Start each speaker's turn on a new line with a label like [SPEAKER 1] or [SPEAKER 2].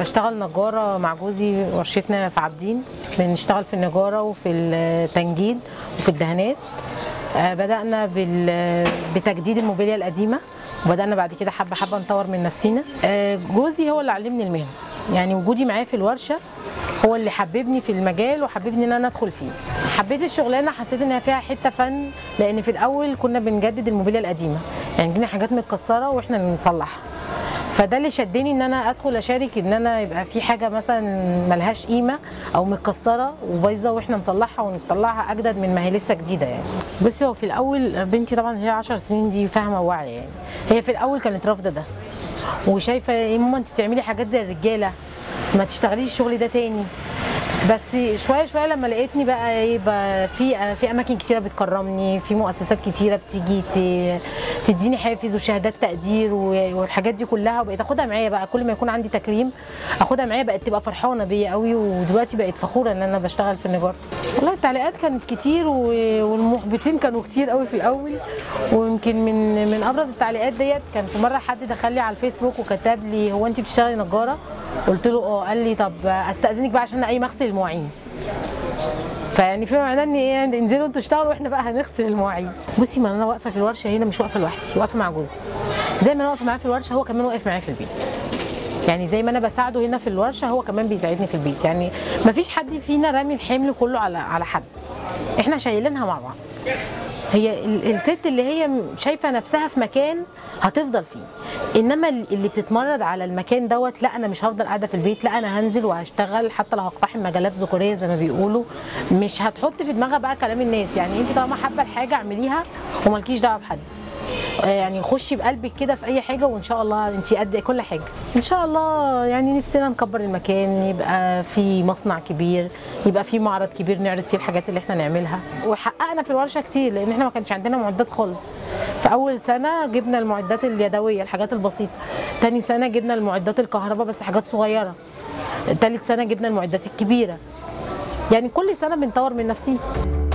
[SPEAKER 1] بشتغل نجارة مع جوزي ورشتنا في عابدين بنشتغل في النجارة وفي التنجيد وفي الدهانات آه، بدأنا بال- بتجديد الموبيليا القديمة وبدأنا بعد كده حبة حبة نطور من نفسنا آه، جوزي هو اللي علمني المهنة يعني وجودي معاه في الورشة هو اللي حببني في المجال وحببني ان انا ادخل فيه حبيت الشغلانه حسيت انها فيها حته فن لان في الاول كنا بنجدد الموبيليا القديمه يعني جينا حاجات متكسره واحنا نصلحها فده اللي شدني ان انا ادخل اشارك ان انا يبقى في حاجه مثلا ملهاش قيمه او متكسره وبايظه واحنا نصلحها ونطلعها اجدد من ما هي لسه جديده يعني بصي هو في الاول بنتي طبعا هي 10 سنين دي فاهمه وواعيه يعني هي في الاول كانت رافضه ده وشايفه ايه ماما انت بتعملي حاجات زي الرجاله ما تشتغليش الشغل ده تاني بس شويه شويه لما لقيتني بقى ايه بقى في في اماكن كتيره بتكرمني في مؤسسات كتيره بتيجي ت- تديني حافز وشهادات تقدير و- والحاجات دي كلها وبقيت اخدها معايا بقى كل ما يكون عندي تكريم اخدها معايا بقت تبقى فرحانه بيا قوي ودلوقتي بقيت فخوره ان انا بشتغل في النجاره والله التعليقات كانت كتير و- والمحبطين كانوا كتير قوي في الاول ويمكن من من ابرز التعليقات ديت كان في مره حد دخل لي على الفيسبوك وكتب لي هو انت بتشتغلي نجاره قلت له اه قال لي طب استاذنك بقى عشان اي اغسل المواعين فيعني فيما معناه ان ايه يعني انزلوا انتوا اشتغلوا واحنا بقى هنغسل المواعين بصي ما انا واقفه في الورشه هنا مش واقفه لوحدي واقفه مع جوزي زي ما انا واقفه معاه في الورشه هو كمان واقف معايا في البيت يعني زي ما انا بساعده هنا في الورشه هو كمان بيساعدني في البيت يعني ما فيش حد فينا رامي الحمل كله على على حد احنا شايلينها مع بعض هي ال- الست اللي هي م- شايفه نفسها في مكان هتفضل فيه انما ال- اللي بتتمرد على المكان دوت لا انا مش هفضل قاعده في البيت لا انا هنزل وهشتغل حتى لو هقتحم مجالات ذكوريه زي ما بيقولوا مش هتحط في دماغها بقى كلام الناس يعني انت طالما حابه الحاجه اعمليها ومالكيش دعوه بحد آه، يعني خشي بقلبك كده في اي حاجه وان شاء الله انت قد كل حاجه ان شاء الله يعني نفسنا نكبر المكان يبقى في مصنع كبير يبقى في معرض كبير نعرض فيه الحاجات اللي احنا نعملها وحققنا في الورشه كتير لان احنا ما كانش عندنا معدات خالص في اول سنه جبنا المعدات اليدويه الحاجات البسيطه تاني سنه جبنا المعدات الكهرباء بس حاجات صغيره تالت سنه جبنا المعدات الكبيره يعني كل سنه بنطور من نفسنا